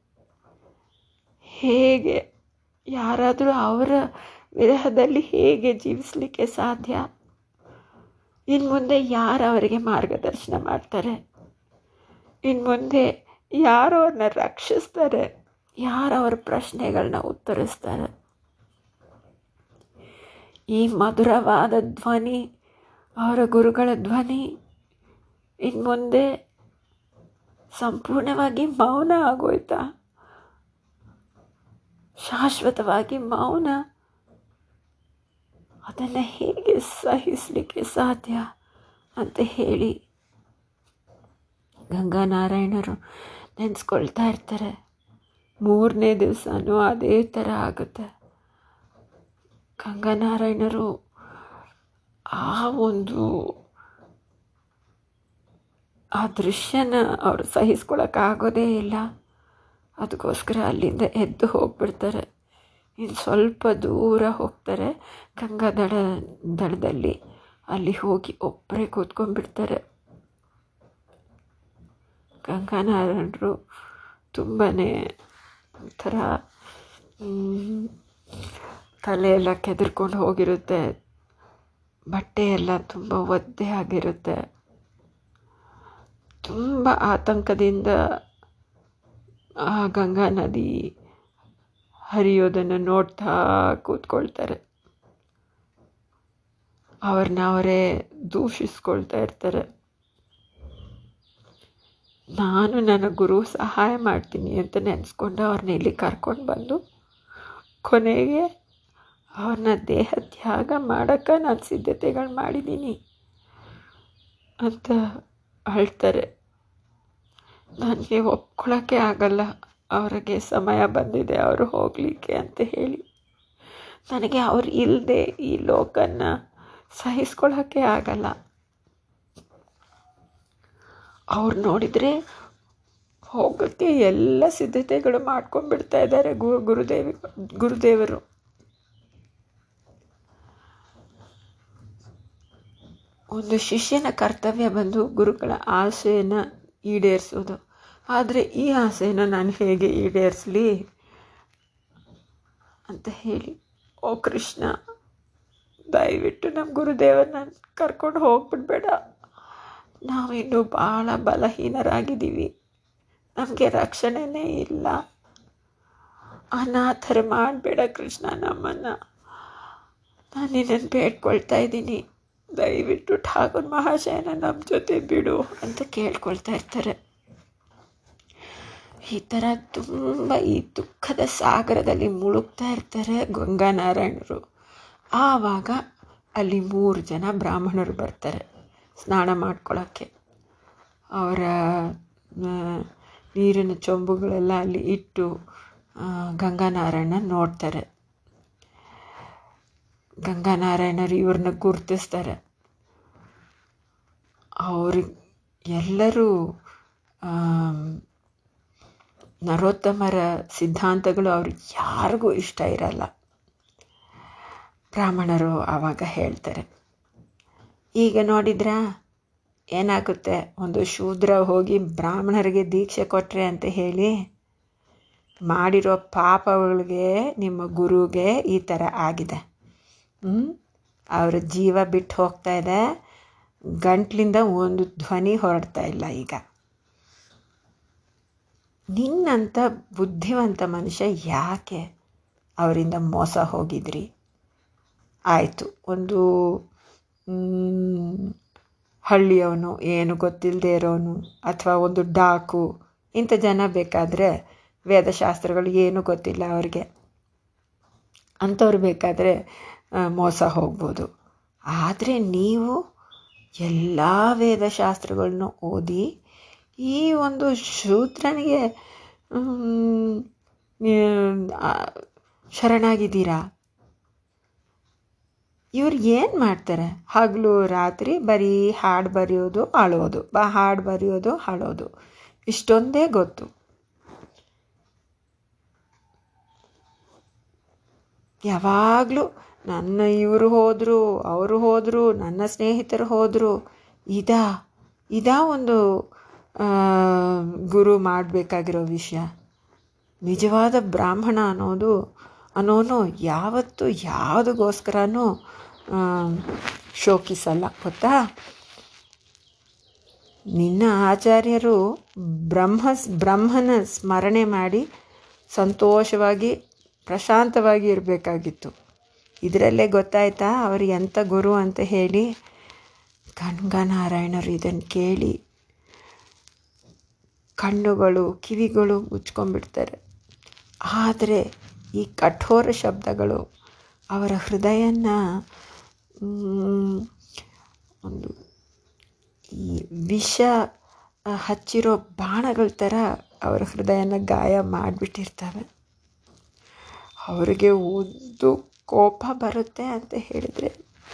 ಹೇಗೆ ಯಾರಾದರೂ ಅವರ ವಿರಹದಲ್ಲಿ ಹೇಗೆ ಜೀವಿಸಲಿಕ್ಕೆ ಸಾಧ್ಯ ಇನ್ನು ಮುಂದೆ ಯಾರು ಅವರಿಗೆ ಮಾರ್ಗದರ್ಶನ ಮಾಡ್ತಾರೆ ಇನ್ನು ಮುಂದೆ ಯಾರು ಅವ್ರನ್ನ ರಕ್ಷಿಸ್ತಾರೆ ಯಾರು ಅವರ ಪ್ರಶ್ನೆಗಳನ್ನ ಉತ್ತರಿಸ್ತಾರೆ ಈ ಮಧುರವಾದ ಧ್ವನಿ ಅವರ ಗುರುಗಳ ಧ್ವನಿ ಇನ್ನು ಮುಂದೆ ಸಂಪೂರ್ಣವಾಗಿ ಮೌನ ಆಗೋಯ್ತಾ ಶಾಶ್ವತವಾಗಿ ಮೌನ ಅದನ್ನು ಹೇಗೆ ಸಹಿಸಲಿಕ್ಕೆ ಸಾಧ್ಯ ಅಂತ ಹೇಳಿ ಗಂಗಾನಾರಾಯಣರು ನೆನೆಸ್ಕೊಳ್ತಾ ಇರ್ತಾರೆ ಮೂರನೇ ದಿವಸನೂ ಅದೇ ಥರ ಆಗುತ್ತೆ ಗಂಗಾನಾರಾಯಣರು ಆ ಒಂದು ಆ ದೃಶ್ಯನ ಅವರು ಸಹಿಸ್ಕೊಳಕ್ಕಾಗೋದೇ ಇಲ್ಲ ಅದಕ್ಕೋಸ್ಕರ ಅಲ್ಲಿಂದ ಎದ್ದು ಹೋಗ್ಬಿಡ್ತಾರೆ ಇನ್ನು ಸ್ವಲ್ಪ ದೂರ ಹೋಗ್ತಾರೆ ಗಂಗಾ ದಡ ದಡದಲ್ಲಿ ಅಲ್ಲಿ ಹೋಗಿ ಒಬ್ಬರೇ ಕೂತ್ಕೊಂಡ್ಬಿಡ್ತಾರೆ ಗಂಗಾನಾರಾಯಣರು ತುಂಬಾ ಒಂಥರ ಮ್, ತಲೆ ಎಲ್ಲ ಕೆದರ್ಕೊಂಡು ಹೋಗಿರುತ್ತೆ ಬಟ್ಟೆ ಎಲ್ಲ ತುಂಬ ಒದ್ದೆ ಆಗಿರುತ್ತೆ ತುಂಬ ಆತಂಕದಿಂದ ಆ ಗಂಗಾ ನದಿ ಹರಿಯೋದನ್ನು ನೋಡ್ತಾ ಕೂತ್ಕೊಳ್ತಾರೆ ಅವ್ರನ್ನ ಅವರೇ ದೂಷಿಸ್ಕೊಳ್ತಾ ಇರ್ತಾರೆ ನಾನು ನನ್ನ ಗುರು ಸಹಾಯ ಮಾಡ್ತೀನಿ ಅಂತ ನೆನೆಸ್ಕೊಂಡು ಅವ್ರನ್ನ ಇಲ್ಲಿ ಕರ್ಕೊಂಡು ಬಂದು ಕೊನೆಗೆ ಅವ್ರನ್ನ ದೇಹ ತ್ಯಾಗ ಮಾಡೋಕ್ಕೆ ನಾನು ಸಿದ್ಧತೆಗಳು ಮಾಡಿದ್ದೀನಿ ಅಂತ ಅಳ್ತಾರೆ ನನಗೆ ಒಪ್ಕೊಳ್ಳೋಕ್ಕೆ ಆಗಲ್ಲ ಅವರಿಗೆ ಸಮಯ ಬಂದಿದೆ ಅವರು ಹೋಗಲಿಕ್ಕೆ ಅಂತ ಹೇಳಿ ನನಗೆ ಅವ್ರು ಇಲ್ಲದೆ ಈ ಲೋಕನ್ನ ಸಹಿಸ್ಕೊಳ್ಳೋಕ್ಕೆ ಆಗಲ್ಲ ಅವ್ರು ನೋಡಿದರೆ ಹೋಗೋಕ್ಕೆ ಎಲ್ಲ ಸಿದ್ಧತೆಗಳು ಮಾಡ್ಕೊಂಡ್ಬಿಡ್ತಾ ಇದ್ದಾರೆ ಗುರು ಗುರುದೇವಿ ಗುರುದೇವರು ಒಂದು ಶಿಷ್ಯನ ಕರ್ತವ್ಯ ಬಂದು ಗುರುಗಳ ಆಸೆಯನ್ನು ಈಡೇರಿಸೋದು ಆದರೆ ಈ ಆಸೆಯನ್ನು ನಾನು ಹೇಗೆ ಈಡೇರಿಸಲಿ ಅಂತ ಹೇಳಿ ಓ ಕೃಷ್ಣ ದಯವಿಟ್ಟು ನಮ್ಮ ಗುರುದೇವರನ್ನ ಕರ್ಕೊಂಡು ಹೋಗ್ಬಿಡ್ಬೇಡ ನಾವಿನ್ನೂ ಭಾಳ ಬಲಹೀನರಾಗಿದ್ದೀವಿ ನಮಗೆ ರಕ್ಷಣೆನೇ ಇಲ್ಲ ಅನಾಥರ ಮಾಡಬೇಡ ಕೃಷ್ಣ ನಮ್ಮನ್ನು ನಾನು ನಿನ್ನನ್ನು ಬೇಡ್ಕೊಳ್ತಾ ಇದ್ದೀನಿ ದಯವಿಟ್ಟು ಠಾಕೂರ್ ಮಹಾಶಯನ ನಮ್ಮ ಜೊತೆ ಬಿಡು ಅಂತ ಕೇಳ್ಕೊಳ್ತಾ ಇರ್ತಾರೆ ಈ ಥರ ತುಂಬ ಈ ದುಃಖದ ಸಾಗರದಲ್ಲಿ ಮುಳುಗ್ತಾ ಇರ್ತಾರೆ ಗಂಗಾನಾರಾಯಣರು ಆವಾಗ ಅಲ್ಲಿ ಮೂರು ಜನ ಬ್ರಾಹ್ಮಣರು ಬರ್ತಾರೆ ಸ್ನಾನ ಮಾಡ್ಕೊಳ್ಳೋಕ್ಕೆ ಅವರ ಆ, ನೀರಿನ ಚೊಂಬುಗಳೆಲ್ಲ ಅಲ್ಲಿ ಇಟ್ಟು ಆ, ಗಂಗಾನಾರಾಯಣ ನೋಡ್ತಾರೆ ಗಂಗಾನಾರಾಯಣರು ಇವ್ರನ್ನ ಗುರ್ತಿಸ್ತಾರೆ ಅವ್ರಿಗೆ ಎಲ್ಲರೂ ಆಮ್, ನರೋತ್ತಮರ ಸಿದ್ಧಾಂತಗಳು ಅವ್ರಿಗೆ ಯಾರಿಗೂ ಇಷ್ಟ ಇರಲ್ಲ ಬ್ರಾಹ್ಮಣರು ಆವಾಗ ಹೇಳ್ತಾರೆ ಈಗ ನೋಡಿದ್ರಾ ಏನಾಗುತ್ತೆ ಒಂದು ಶೂದ್ರ ಹೋಗಿ ಬ್ರಾಹ್ಮಣರಿಗೆ ದೀಕ್ಷೆ ಕೊಟ್ಟರೆ ಅಂತ ಹೇಳಿ ಮಾಡಿರೋ ಪಾಪಗಳಿಗೆ ನಿಮ್ಮ ಗುರುಗೆ ಈ ಥರ ಆಗಿದೆ ಹ್ಮ್? ಅವರ ಜೀವ ಬಿಟ್ಟು ಹೋಗ್ತಾ ಇದೆ ಗಂಟ್ಲಿಂದ ಒಂದು ಧ್ವನಿ ಹೊರಡ್ತಾ ಇಲ್ಲ ಈಗ ನಿನ್ನಂಥ ಬುದ್ಧಿವಂತ ಮನುಷ್ಯ ಯಾಕೆ ಅವರಿಂದ ಮೋಸ ಹೋಗಿದ್ರಿ ಆಯಿತು ಒಂದು ಮ್, ಹಳ್ಳಿಯವನು ಏನು ಗೊತ್ತಿಲ್ಲದೆ ಇರೋನು ಅಥವಾ ಒಂದು ಡಾಕು ಇಂಥ ಜನ ಬೇಕಾದರೆ ವೇದಶಾಸ್ತ್ರಗಳು ಏನೂ ಗೊತ್ತಿಲ್ಲ ಅವ್ರಿಗೆ ಅಂಥವ್ರು ಬೇಕಾದರೆ ಆ, ಮೋಸ ಹೋಗ್ಬೋದು ಆದರೆ ನೀವು ಎಲ್ಲ ವೇದಶಾಸ್ತ್ರಗಳನ್ನು ಓದಿ ಈ ಒಂದು ಶೂದ್ರನಿಗೆ ಮ್, ಆ, ಶರಣಾಗಿದ್ದೀರಾ ಇವ್ರು ಏನು ಮಾಡ್ತಾರೆ ಹಗಲು ರಾತ್ರಿ ಬರೀ ಹಾಡು ಬರೆಯೋದು ಅಳೋದು ಬಾ ಹಾಡು ಬರೆಯೋದು ಹಾಡೋದು ಇಷ್ಟೊಂದೇ ಗೊತ್ತು ಯಾವಾಗಲೂ ನನ್ನ ಇವರು ಹೋದರು ಅವರು ಹೋದರು ನನ್ನ ಸ್ನೇಹಿತರು ಹೋದರು ಇದಾ ಇದಾ ಒಂದು ಆ, ಗುರು ಮಾಡಬೇಕಾಗಿರೋ ವಿಷಯ ನಿಜವಾದ ಬ್ರಾಹ್ಮಣ ಅನ್ನೋದು ಅನ್ನೋನು ಯಾವತ್ತೂ ಯಾವುದಕ್ಕೋಸ್ಕರನೂ ಆ, ಶೋಕಿಸಲ್ಲ ಗೊತ್ತಾ ನಿನ್ನ ಆಚಾರ್ಯರು ಬ್ರಹ್ಮ ಬ್ರಹ್ಮನ ಸ್ಮರಣೆ ಮಾಡಿ ಸಂತೋಷವಾಗಿ ಪ್ರಶಾಂತವಾಗಿ ಇರಬೇಕಾಗಿತ್ತು ಇದರಲ್ಲೇ ಗೊತ್ತಾಯ್ತಾ ಅವರು ಎಂಥ ಗುರು ಅಂತ ಹೇಳಿ ಗಂಗಾನಾರಾಯಣರು ಇದನ್ನು ಕೇಳಿ ಕಣ್ಣುಗಳು ಕಿವಿಗಳು ಮುಚ್ಕೊಂಡ್ಬಿಡ್ತಾರೆ ಆದರೆ ಈ ಕಠೋರ ಶಬ್ದಗಳು ಅವರ ಹೃದಯನ ಮ್, ಒಂದು ಈ ವಿಷ ಆ, ಹಚ್ಚಿರೋ ಬಾಣಗಳ ಥರ ಅವರ ಹೃದಯನ ಗಾಯ ಮಾಡಿಬಿಟ್ಟಿರ್ತವೆ ಅವರಿಗೆ ಒಂದು ಕೋಪ ಬರುತ್ತೆ ಅಂತ ಹೇಳಿದರೆ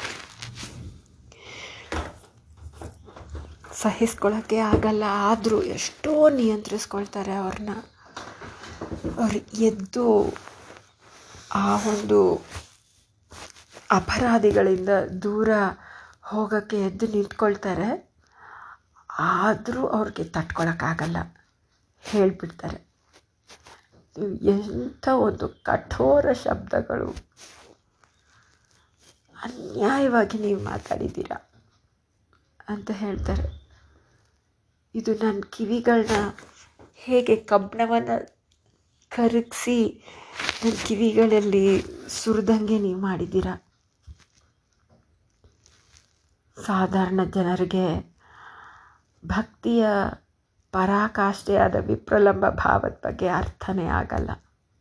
ಸಹಿಸ್ಕೊಳ್ಳೋಕ್ಕೆ ಆಗಲ್ಲ ಆದರೂ ಎಷ್ಟೋ ನಿಯಂತ್ರಿಸ್ಕೊಳ್ತಾರೆ ಅವ್ರನ್ನ ಅವ್ರು ಎದ್ದು ಆ ಒಂದು ಅಪರಾಧಿಗಳಿಂದ ದೂರ ಹೋಗೋಕ್ಕೆ ಎದ್ದು ನಿಂತ್ಕೊಳ್ತಾರೆ ಆದರೂ ಅವ್ರಿಗೆ ತಡ್ಕೊಳಕ್ಕಾಗಲ್ಲ ಹೇಳಿಬಿಡ್ತಾರೆ ಎಂಥ ಒಂದು ಕಠೋರ ಶಬ್ದಗಳು ಅನ್ಯಾಯವಾಗಿ ನೀವು ಮಾತಾಡಿದ್ದೀರಾ ಅಂತ ಹೇಳ್ತಾರೆ ಇದು ನನ್ನ ಕಿವಿಗಳನ್ನ ಹೇಗೆ ಕಬ್ಬಣವನ್ನು ಕರಗಿಸಿ ನನ್ನ ಕಿವಿಗಳಲ್ಲಿ ಸುರಿದಂಗೆ ನೀವು ಮಾಡಿದ್ದೀರಾ ಸಾಧಾರಣ ಜನರಿಗೆ ಭಕ್ತಿಯ ಪರಾಕಾಷ್ಠೆಯಾದ ವಿಪ್ರಲಂಬ ಭಾವದ ಬಗ್ಗೆ ಅರ್ಥನೇ ಆಗಲ್ಲ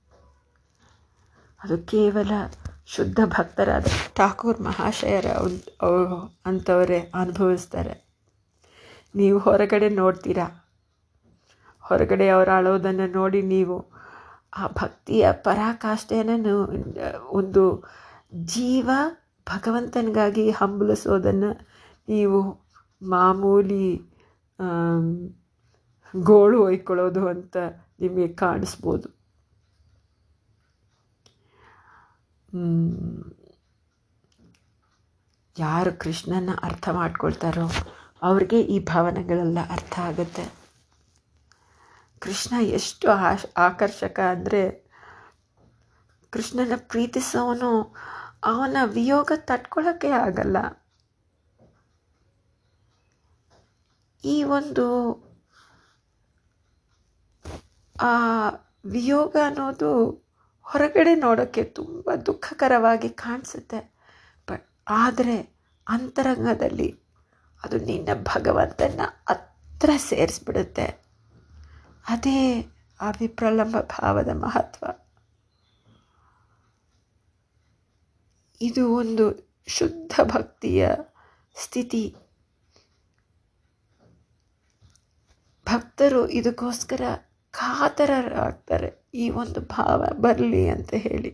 ಅದು ಕೇವಲ ಶುದ್ಧ ಭಕ್ತರಾದ ಠಾಕೂರ್ ಮಹಾಶಯರ ಒಂದು ಅವ್ರು ಅಂಥವರೇ ಅನುಭವಿಸ್ತಾರೆ ನೀವು ಹೊರಗಡೆ ನೋಡ್ತೀರಾ ಹೊರಗಡೆ ಅವರು ಅಳೋದನ್ನು ನೋಡಿ ನೀವು ಆ ಭಕ್ತಿಯ ಪರಾಕಾಷ್ಠೆಯನ್ನು ನೀವು ಒಂದು ಜೀವ ಭಗವಂತನಿಗಾಗಿ ಹಂಬಲಿಸೋದನ್ನು ನೀವು ಮಾಮೂಲಿ ಆಮ್, ಗೋಳು ಒಯ್ಕೊಳ್ಳೋದು ಅಂತ ನಿಮಗೆ ಕಾಣಿಸ್ಬೋದು ಹ್ಮ್. ಯಾರು ಕೃಷ್ಣನ ಅರ್ಥ ಮಾಡ್ಕೊಳ್ತಾರೋ ಅವ್ರಿಗೆ ಈ ಭಾವನೆಗಳೆಲ್ಲ ಅರ್ಥ ಆಗುತ್ತೆ ಕೃಷ್ಣ ಎಷ್ಟು ಆಶ್ ಆಕರ್ಷಕ ಅಂದರೆ ಕೃಷ್ಣನ ಪ್ರೀತಿಸೋನು ಅವನ ವಿಯೋಗ ತಡ್ಕೊಳ್ಳೋಕ್ಕೆ ಆಗಲ್ಲ ಈ ಒಂದು ಆ ವಿಯೋಗ ಅನ್ನೋದು ಹೊರಗಡೆ ನೋಡೋಕ್ಕೆ ತುಂಬ ದುಃಖಕರವಾಗಿ ಕಾಣಿಸುತ್ತೆ ಬಟ್ ಆದರೆ ಅಂತರಂಗದಲ್ಲಿ ಅದು ನಿನ್ನ ಭಗವಂತನ ಹತ್ರ ಸೇರಿಸ್ಬಿಡುತ್ತೆ ಅದೇ ಆ ವಿಪ್ರಲಂಬ ಭಾವದ ಮಹತ್ವ ಇದು ಒಂದು ಶುದ್ಧ ಭಕ್ತಿಯ ಸ್ಥಿತಿ ಭಕ್ತರು ಇದಕ್ಕೋಸ್ಕರ ಕಾತರರಾಗ್ತಾರೆ ಈ ಒಂದು ಭಾವ ಬರಲಿ ಅಂತ ಹೇಳಿ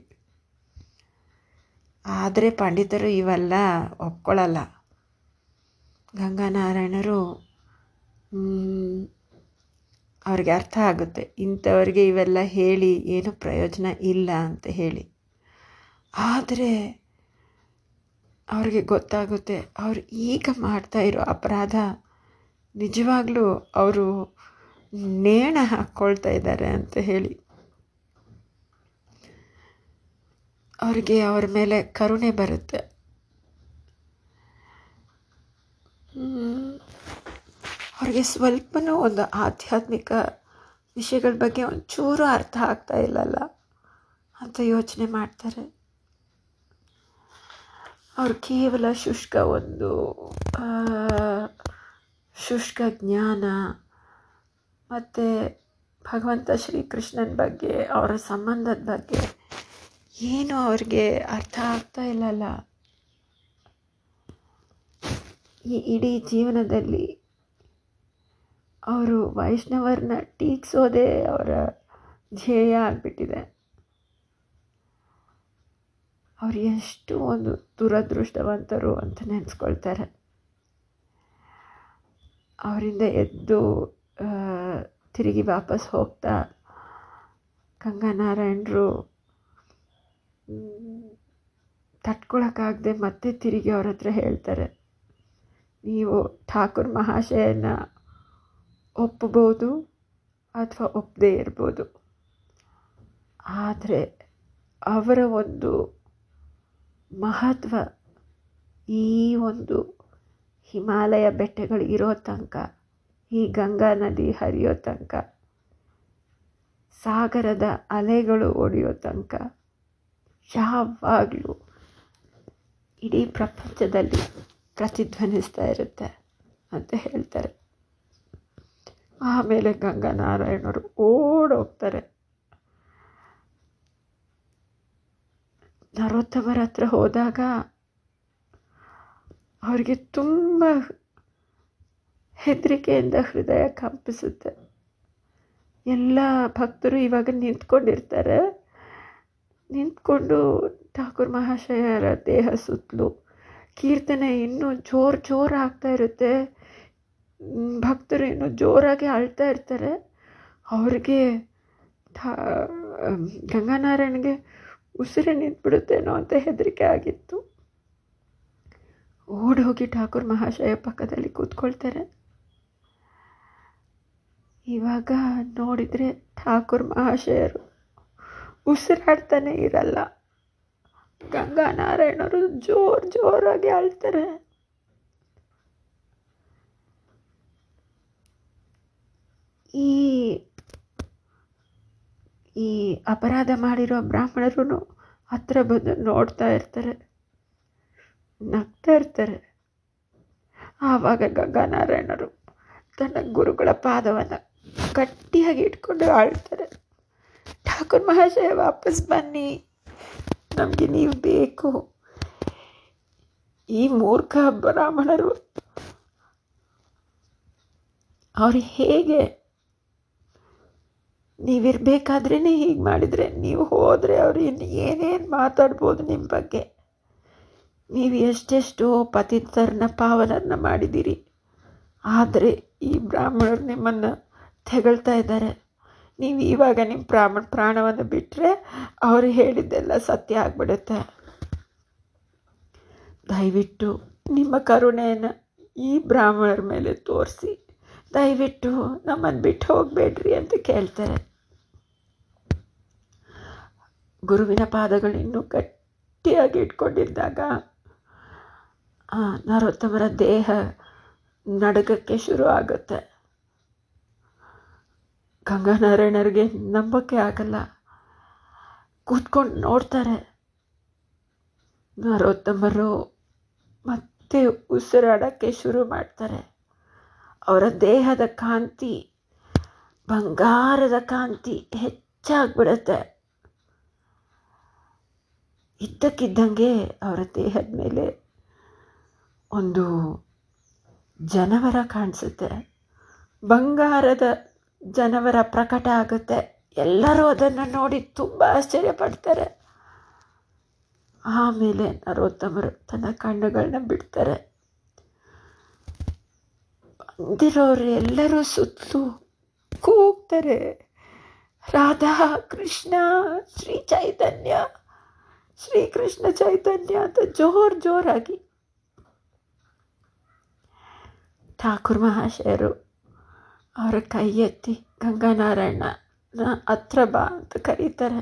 ಆದರೆ ಪಂಡಿತರು ಇವೆಲ್ಲ ಒಪ್ಕೊಳ್ಳಲ್ಲ ಗಂಗಾನಾರಾಯಣರು ಮ್, ಅವ್ರಿಗೆ ಅರ್ಥ ಆಗುತ್ತೆ ಇಂಥವ್ರಿಗೆ ಇವೆಲ್ಲ ಹೇಳಿ ಏನು ಪ್ರಯೋಜನ ಇಲ್ಲ ಅಂತ ಹೇಳಿ ಆದರೆ ಅವ್ರಿಗೆ ಗೊತ್ತಾಗುತ್ತೆ ಅವ್ರು ಈಗ ಮಾಡ್ತಾ ಇರೋ ಅಪರಾಧ ನಿಜವಾಗ್ಲೂ ಅವರು ನೇಣ ಹಾಕ್ಕೊಳ್ತಾ ಇದ್ದಾರೆ ಅಂತ ಹೇಳಿ ಅವ್ರಿಗೆ ಅವ್ರ ಮೇಲೆ ಕರುಣೆ ಬರುತ್ತೆ ಹ್ಮ್. ಅವ್ರಿಗೆ ಸ್ವಲ್ಪನೂ ಒಂದು ಆಧ್ಯಾತ್ಮಿಕ ವಿಷಯಗಳ ಬಗ್ಗೆ ಒಂಚೂರು ಅರ್ಥ ಆಗ್ತಾ ಇಲ್ಲಲ್ಲ ಅಂತ ಯೋಚನೆ ಮಾಡ್ತಾರೆ ಅವ್ರು ಕೇವಲ ಶುಷ್ಕ ಒಂದು ಆ, ಶುಷ್ಕ ಜ್ಞಾನ ಮತ್ತು ಭಗವಂತ ಶ್ರೀಕೃಷ್ಣನ ಬಗ್ಗೆ ಅವರ ಸಂಬಂಧದ ಬಗ್ಗೆ ಏನು ಅವ್ರಿಗೆ ಅರ್ಥ ಆಗ್ತಾ ಇಲ್ಲಲ್ಲ ಈ ಇಡೀ ಜೀವನದಲ್ಲಿ ಅವರು ವೈಷ್ಣವರನ್ನ ಟೀಕ್ಸೋದೇ ಅವರ ಧ್ಯೇಯ ಆಗಿಬಿಟ್ಟಿದೆ ಅವ್ರು ಎಷ್ಟು ಒಂದು ದುರದೃಷ್ಟವಂತರು ಅಂತ ನೆನೆಸ್ಕೊಳ್ತಾರೆ ಅವರಿಂದ ಎದ್ದು ಆ, ತಿರುಗಿ ವಾಪಸ್ ಹೋಗ್ತಾ ಗಂಗಾನಾರಾಯಣರು ತಟ್ಕೊಳಕ್ಕಾಗದೆ ಮತ್ತೆ ತಿರುಗಿ ಅವ್ರ ಹತ್ರ ಹೇಳ್ತಾರೆ ನೀವು ಠಾಕೂರ್ ಮಹಾಶಯನ ಒಪ್ಪಬೋದು ಅಥವಾ ಒಪ್ಪದೇ ಇರ್ಬೋದು ಆದರೆ ಅವರ ಒಂದು ಮಹತ್ವ ಈ ಒಂದು ಹಿಮಾಲಯ ಬೆಟ್ಟಗಳು ಇರೋ ತನಕ ಈ ಗಂಗಾ ನದಿ ಹರಿಯೋ ತನಕ ಸಾಗರದ ಅಲೆಗಳು ಒಡೆಯೋ ತನಕ ಯಾವಾಗಲೂ ಇಡೀ ಪ್ರಪಂಚದಲ್ಲಿ ಪ್ರತಿಧ್ವನಿಸ್ತಾ ಇರುತ್ತೆ ಅಂತ ಹೇಳ್ತಾರೆ ಆಮೇಲೆ ಗಂಗಾನಾರಾಯಣರು ಓಡೋಗ್ತಾರೆ ನರೋತ್ತಮರ ಹತ್ರ ಹೋದಾಗ ಅವ್ರಿಗೆ ತುಂಬ ಹೆದರಿಕೆಯಿಂದ ಹೃದಯ ಕಂಪಿಸುತ್ತೆ ಎಲ್ಲ ಭಕ್ತರು ಇವಾಗ ನಿಂತ್ಕೊಂಡಿರ್ತಾರೆ ನಿಂತ್ಕೊಂಡು ಠಾಕೂರ್ ಮಹಾಶಯರ ದೇಹ ಸುತ್ತಲೂ ಕೀರ್ತನೆ ಇನ್ನೂ ಜೋರು ಜೋರು ಆಗ್ತಾ ಇರುತ್ತೆ ಮ್, ಭಕ್ತರು ಇನ್ನೂ ಜೋರಾಗಿ ಅಳ್ತಾ ಇರ್ತಾರೆ ಅವ್ರಿಗೆ ಠಾ ಗಂಗಾನಾರಾಯಣ್ಗೆ ಉಸಿರೇ ನಿಂತ್ಬಿಡುತ್ತೇನೋ ಅಂತ ಹೆದರಿಕೆ ಆಗಿತ್ತು ಓಡೋಗಿ ಠಾಕೂರ್ ಮಹಾಶಯ ಪಕ್ಕದಲ್ಲಿ ಕೂತ್ಕೊಳ್ತಾರೆ ಇವಾಗ ನೋಡಿದರೆ ಠಾಕೂರ್ ಮಹಾಶಯರು ಉಸಿರಾಡ್ತಾನೆ ಇರಲ್ಲ ಗಂಗಾನಾರಾಯಣರು ಜೋರ್ ಜೋರಾಗಿ ಅಳ್ತಾರೆ ಈ ಈ ಅಪರಾಧ ಮಾಡಿರೋ ಬ್ರಾಹ್ಮಣರು ಹತ್ರ ಬಂದು ನೋಡ್ತಾ ಇರ್ತಾರೆ ನಗ್ತಾ ಇರ್ತಾರೆ ಆವಾಗ ಗಂಗಾನಾರಾಯಣರು ತನ್ನ ಗುರುಗಳ ಪಾದವನ್ನು ಗಟ್ಟಿಯಾಗಿ ಇಟ್ಕೊಂಡು ಆಳ್ತಾರೆ ಠಾಕೂರ್ ಮಹಾಶಯ ವಾಪಸ್ ಬನ್ನಿ ನಮಗೆ ನೀವು ಬೇಕು ಈ ಮೂರ್ಖ ಬ್ರಾಹ್ಮಣರು ಅವ್ರು ಹೇಗೆ ನೀವಿರಬೇಕಾದ್ರೇ ಹೀಗೆ ಮಾಡಿದರೆ ನೀವು ಹೋದರೆ ಅವ್ರು ಇನ್ನು ಏನೇನು ಮಾತಾಡ್ಬೋದು ನಿಮ್ಮ ಬಗ್ಗೆ ನೀವು ಎಷ್ಟೆಷ್ಟೋ ಪತಿತರನ್ನ ಪಾವನರನ್ನ ಮಾಡಿದ್ದೀರಿ ಆದರೆ ಈ ಬ್ರಾಹ್ಮಣರು ನಿಮ್ಮನ್ನು ತೆಗಳ್ತಾ ಇದ್ದಾರೆ ನೀವು ಇವಾಗ ನಿಮ್ಮ ಪ್ರಾಣ ಪ್ರಾಣವನ್ನು ಬಿಟ್ಟರೆ ಅವರು ಹೇಳಿದ್ದೆಲ್ಲ ಸತ್ಯ ಆಗಿಬಿಡುತ್ತೆ ದಯವಿಟ್ಟು ನಿಮ್ಮ ಕರುಣೆಯನ್ನು ಈ ಬ್ರಾಹ್ಮಣರ ಮೇಲೆ ತೋರಿಸಿ ದಯವಿಟ್ಟು ನಮ್ಮನ್ನು ಬಿಟ್ಟು ಹೋಗಬೇಡ್ರಿ ಅಂತ ಕೇಳ್ತಾರೆ ಗುರುವಿನ ಪಾದಗಳು ಇನ್ನೂ ಗಟ್ಟಿಯಾಗಿ ಇಟ್ಕೊಂಡಿದ್ದಾಗ ಆ, ನರೋತ್ತಮರ ದೇಹ ನಡುಗಕ್ಕೆ ಶುರು ಆಗುತ್ತೆ ಗಂಗಾನಾರಾಯಣರಿಗೆ ನಂಬಕ್ಕೆ ಆಗಲ್ಲ ಕೂತ್ಕೊಂಡು ನೋಡ್ತಾರೆ ನರೋತ್ತಮರು ಮತ್ತೆ ಉಸಿರಾಡೋಕ್ಕೆ ಶುರು ಮಾಡ್ತಾರೆ ಅವರ ದೇಹದ ಕಾಂತಿ ಬಂಗಾರದ ಕಾಂತಿ ಹೆಚ್ಚಾಗ್ಬಿಡುತ್ತೆ ಇದ್ದಕ್ಕಿದ್ದಂಗೆ ಅವರ ದೇಹದ ಮೇಲೆ ಒಂದು ಜನವರ ಕಾಣಿಸುತ್ತೆ ಬಂಗಾರದ ಜನವರ ಪ್ರಕಟ ಆಗುತ್ತೆ ಎಲ್ಲರೂ ಅದನ್ನು ನೋಡಿ ತುಂಬ ಆಶ್ಚರ್ಯಪಡ್ತಾರೆ ಆಮೇಲೆ ನರೋತ್ತಮರು ತನ್ನ ಕಣ್ಣುಗಳನ್ನ ಬಿಡ್ತಾರೆ ಬಂದಿರೋರು ಎಲ್ಲರೂ ಸುತ್ತಲೂ ಕೂಗ್ತಾರೆ ರಾಧಾ ಕೃಷ್ಣ ಶ್ರೀ ಚೈತನ್ಯ ಶ್ರೀಕೃಷ್ಣ ಚೈತನ್ಯ ಅಂತ ಜೋರ್ ಜೋರಾಗಿ ಠಾಕೂರ್ ಮಹಾಶಯರು ಅವರ ಕೈ ಎತ್ತಿ ಗಂಗಾನಾರಾಯಣನ ಹತ್ರ ಬಾ ಅಂತ ಕರೀತಾರೆ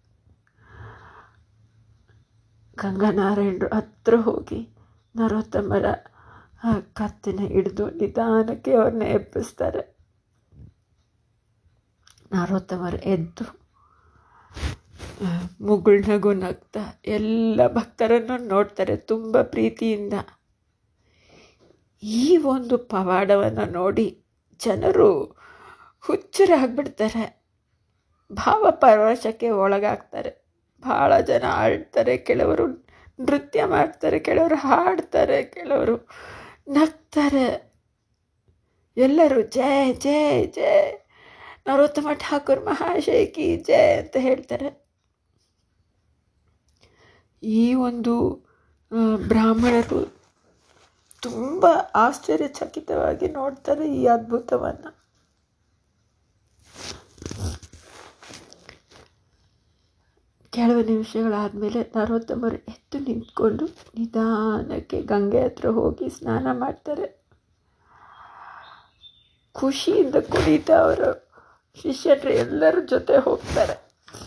ಗಂಗಾನಾರಾಯಣರು ಹತ್ರ ಹೋಗಿ ನರೋತ್ತಮರ ಆ ಕತ್ತಿನ ಹಿಡಿದು ನಿಧಾನಕ್ಕೆ ಅವ್ರನ್ನ ಎಬ್ಬಿಸ್ತಾರೆ ನರೋತ್ತಮರು ಎದ್ದು ಆ, ಮುಗುಳ್ನಗು ನಗ್ತಾ ಎಲ್ಲ ಭಕ್ತರನ್ನು ನೋಡ್ತಾರೆ ತುಂಬ ಪ್ರೀತಿಯಿಂದ ಈ ಒಂದು ಪವಾಡವನ್ನು ನೋಡಿ ಜನರು ಹುಚ್ಚರಾಗ್ಬಿಡ್ತಾರೆ ಭಾವ ಪರವಶಕ್ಕೆ ಒಳಗಾಗ್ತಾರೆ ಭಾಳ ಜನ ಆಡ್ತಾರೆ ಕೆಲವರು ನೃತ್ಯ ಮಾಡ್ತಾರೆ ಕೆಲವರು ಹಾಡ್ತಾರೆ ಕೆಲವರು ನಗ್ತಾರೆ ಎಲ್ಲರೂ ಜಯ ಜಯ ಜಯ ನರೋತ್ತಮ ಠಾಕೂರ್ ಮಹಾಶಯ ಕಿ ಜಯ ಅಂತ ಹೇಳ್ತಾರೆ ಈ ಒಂದು ಆ, ಬ್ರಾಹ್ಮಣರು ತುಂಬ ಆಶ್ಚರ್ಯಚಕಿತವಾಗಿ ನೋಡ್ತಾರೆ ಈ ಅದ್ಭುತವನ್ನು ಕೆಲವು ನಿಮಿಷಗಳಾದಮೇಲೆ ನರೋತ್ತಮರು ಎದ್ದು ನಿಂತ್ಕೊಂಡು ನಿಧಾನಕ್ಕೆ ಗಂಗೆ ಹತ್ರ ಹೋಗಿ ಸ್ನಾನ ಮಾಡ್ತಾರೆ ಖುಷಿಯಿಂದ ಕುಣಿತಾ ಅವರು ಶಿಷ್ಯರು ಎಲ್ಲರ ಜೊತೆ ಹೋಗ್ತಾರೆ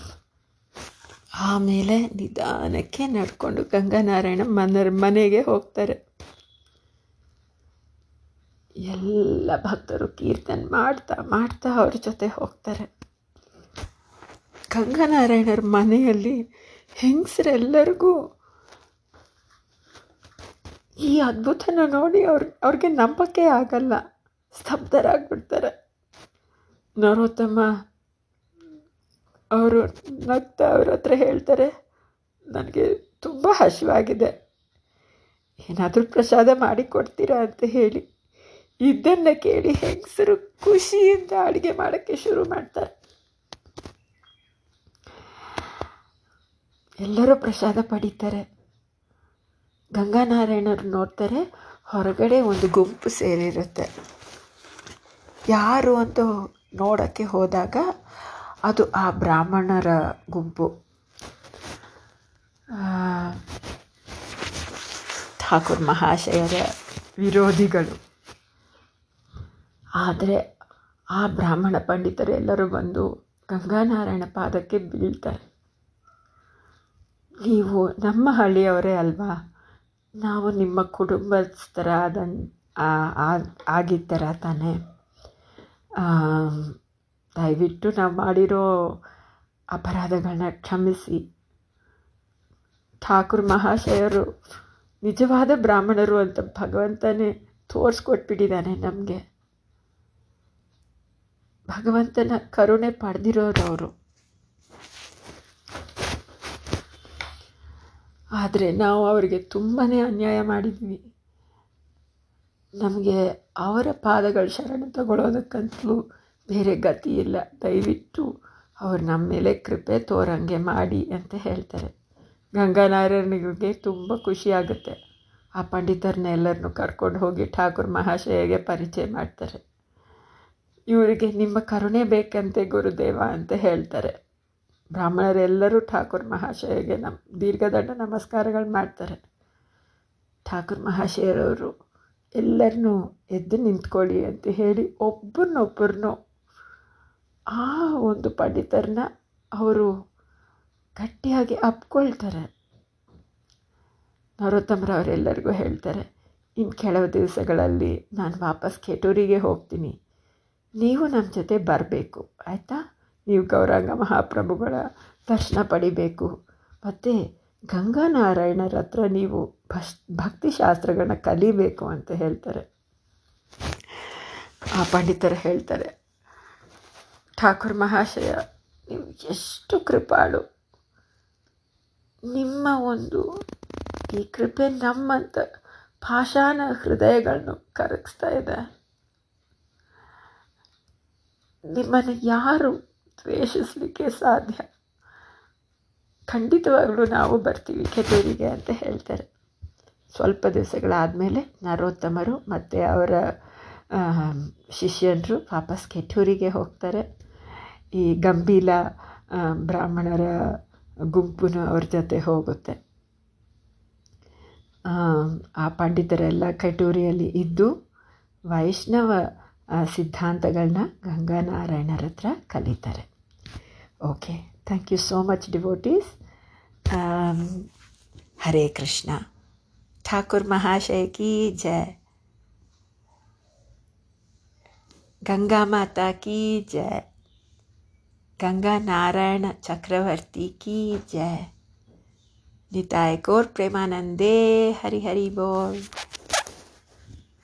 ಆಮೇಲೆ ನಿಧಾನಕ್ಕೆ ನಡ್ಕೊಂಡು ಗಂಗಾನಾರಾಯಣ ಮನ ಮನೆಗೆ ಹೋಗ್ತಾರೆ ಎಲ್ಲ ಭಕ್ತರು ಕೀರ್ತನೆ ಮಾಡ್ತಾ ಮಾಡ್ತಾ ಅವ್ರ ಜೊತೆ ಹೋಗ್ತಾರೆ ಗಂಗಾನಾರಾಯಣರ ಮನೆಯಲ್ಲಿ ಹೆಂಗಸರೆಲ್ಲರಿಗೂ ಈ ಅದ್ಭುತನ ನೋಡಿ ಅವ್ರ ಅವ್ರಿಗೆ ನಂಬಕ್ಕೆ ಆಗಲ್ಲ ಸ್ತಬ್ಧರಾಗ್ಬಿಡ್ತಾರೆ ನರೋತ್ತಮ ಅವರು ನಗ್ತಾ ಅವ್ರ ಹತ್ರ ಹೇಳ್ತಾರೆ ನನಗೆ ತುಂಬ ಹಸಿವಾಗಿದೆ ಏನಾದರೂ ಪ್ರಸಾದ ಮಾಡಿ ಕೊಡ್ತೀರಾ ಅಂತ ಹೇಳಿ ಇದನ್ನು ಕೇಳಿ ಹೆಂಗಸರು ಖುಷಿಯಿಂದ ಅಡುಗೆ ಮಾಡೋಕ್ಕೆ ಶುರು ಮಾಡ್ತಾರೆ ಎಲ್ಲರೂ ಪ್ರಸಾದ ಪಡೀತಾರೆ ಗಂಗಾನಾರಾಯಣರು ನೋಡ್ತಾರೆ ಹೊರಗಡೆ ಒಂದು ಗುಂಪು ಸೇರಿರುತ್ತೆ ಯಾರು ಅಂತ ನೋಡೋಕ್ಕೆ ಹೋದಾಗ ಅದು ಆ ಬ್ರಾಹ್ಮಣರ ಗುಂಪು ಆ, ಠಾಕೂರ್ ಮಹಾಶಯರ ವಿರೋಧಿಗಳು ಆದರೆ ಆ ಬ್ರಾಹ್ಮಣ ಪಂಡಿತರು ಎಲ್ಲರೂ ಬಂದು ಗಂಗಾನಾರಾಯಣ ಪಾದಕ್ಕೆ ಬೀಳ್ತಾರೆ ನೀವು ನಮ್ಮ ಹಳ್ಳಿಯವರೇ ಅಲ್ವಾ ನಾವು ನಿಮ್ಮ ಕುಟುಂಬಸ್ಥರಾದ ಆಗಿದ್ದರ ತಾನೇ ಆಮ್, ದಯವಿಟ್ಟು ನಾವು ಮಾಡಿರೋ ಅಪರಾಧಗಳನ್ನ ಕ್ಷಮಿಸಿ ಠಾಕೂರ್ ಮಹಾಶಯರು ನಿಜವಾದ ಬ್ರಾಹ್ಮಣರು ಅಂತ ಭಗವಂತನೇ ತೋರಿಸ್ಕೊಟ್ಬಿಟ್ಟಿದ್ದಾನೆ ನಮಗೆ ಭಗವಂತನ ಕರುಣೆ ಪಡೆದಿರೋರು ಅವರು ಆದರೆ ನಾವು ಅವರಿಗೆ ತುಂಬಾ ಅನ್ಯಾಯ ಮಾಡಿದ್ವಿ ನಮಗೆ ಅವರ ಪಾದಗಳ ಶರಣ ತಗೊಳ್ಳೋದಕ್ಕಂತೂ ಬೇರೆ ಗತಿ ಇಲ್ಲ ದಯವಿಟ್ಟು ಅವ್ರು ನಮ್ಮ ಮೇಲೆ ಕೃಪೆ ತೋರಂಗೆ ಮಾಡಿ ಅಂತ ಹೇಳ್ತಾರೆ ಗಂಗಾನಾರಾಯಣನಿಗೆ ತುಂಬ ಖುಷಿಯಾಗುತ್ತೆ ಆ ಪಂಡಿತರನ್ನ ಎಲ್ಲರನ್ನೂ ಕರ್ಕೊಂಡು ಹೋಗಿ ಠಾಕೂರ್ ಮಹಾಶಯಗೆ ಪರಿಚಯ ಮಾಡ್ತಾರೆ ಇವರಿಗೆ ನಿಮ್ಮ ಕರುಣೆ ಬೇಕಂತೆ ಗುರುದೇವ ಅಂತ ಹೇಳ್ತಾರೆ ಬ್ರಾಹ್ಮಣರೆಲ್ಲರೂ ಠಾಕೂರ್ ಮಹಾಶಯಗೆ ನಮ್ ದೀರ್ಘದಂಡ ನಮಸ್ಕಾರಗಳು ಮಾಡ್ತಾರೆ ಠಾಕೂರ್ ಮಹಾಶಯರವರು ಎಲ್ಲರನ್ನೂ ಎದ್ದು ನಿಂತ್ಕೊಳ್ಳಿ ಅಂತ ಹೇಳಿ ಒಬ್ಬರನ್ನೊಬ್ಬರನ್ನು ಆ ಒಂದು ಪಂಡಿತರನ್ನ ಅವರು ಗಟ್ಟಿಯಾಗಿ ಅಪ್ಕೊಳ್ತಾರೆ ನರೋತ್ತಮರವರೆಲ್ಲರಿಗೂ ಹೇಳ್ತಾರೆ ಇನ್ನು ಕೆಲವು ದಿವಸಗಳಲ್ಲಿ ನಾನು ವಾಪಸ್ ಕೆಟೂರಿಗೆ ಹೋಗ್ತೀನಿ ನೀವು ನಮ್ಮ ಜೊತೆ ಬರಬೇಕು ಆಯಿತಾ ನೀವು ಗೌರಾಂಗ ಮಹಾಪ್ರಭುಗಳ ದರ್ಶನ ಪಡಿಬೇಕು ಮತ್ತು ಗಂಗಾನಾರಾಯಣರ ಹತ್ರ ನೀವು ಭಶ್ ಭಕ್ತಿಶಾಸ್ತ್ರಗಳನ್ನ ಕಲಿಬೇಕು ಅಂತ ಹೇಳ್ತಾರೆ ಆ ಪಂಡಿತರು ಹೇಳ್ತಾರೆ ಠಾಕೂರ್ ಮಹಾಶಯ ನೀವು ಎಷ್ಟು ಕೃಪಾಳು ನಿಮ್ಮ ಒಂದು ಈ ಕೃಪೆ ನಮ್ಮಂತ ಪಾಷಾಣ ಹೃದಯಗಳನ್ನು ಕರಗಿಸ್ತಾ ಇದೆ ನಿಮ್ಮನ್ನು ಯಾರು ದ್ವೇಷಿಸಲಿಕ್ಕೆ ಸಾಧ್ಯ ಖಂಡಿತವಾಗಲೂ ನಾವು ಬರ್ತೀವಿ ಕೆಟೂರಿಗೆ ಅಂತ ಹೇಳ್ತಾರೆ ಸ್ವಲ್ಪ ದಿವಸಗಳಾದಮೇಲೆ ನರೋತ್ತಮರು ಮತ್ತು ಅವರ ಆ, ಶಿಷ್ಯರು ವಾಪಸ್ ಕೆಟೂರಿಗೆ ಹೋಗ್ತಾರೆ ಈ ಗಂಭೀಲ ಆ, ಬ್ರಾಹ್ಮಣರ ಗುಂಪು ಅವ್ರ ಜೊತೆ ಹೋಗುತ್ತೆ ಆ, ಆ ಪಂಡಿತರೆಲ್ಲ ಕಟೂರಿಯಲ್ಲಿ ಇದ್ದು ವೈಷ್ಣವ ಆ, ಸಿದ್ಧಾಂತಗಳನ್ನ ಗಂಗಾನಾರಾಯಣರ ಹತ್ರ ಕಲಿತಾರೆ okay thank you so much devotees Hare Krishna Thakur Mahashay ಕಿ ಜಯ ಗಂಗಾ ಮಾತಾ ಕಿ ಜಯ ಗಂಗಾ ನಾರಾಯಣ ಚಕ್ರವರ್ತಿ ಕಿ ಜಯ ನಿತಾಯ ಗೌರ್ ಪ್ರೇಮಾನಂದೇ ಹರಿ ಹರಿ ಬೋಲ್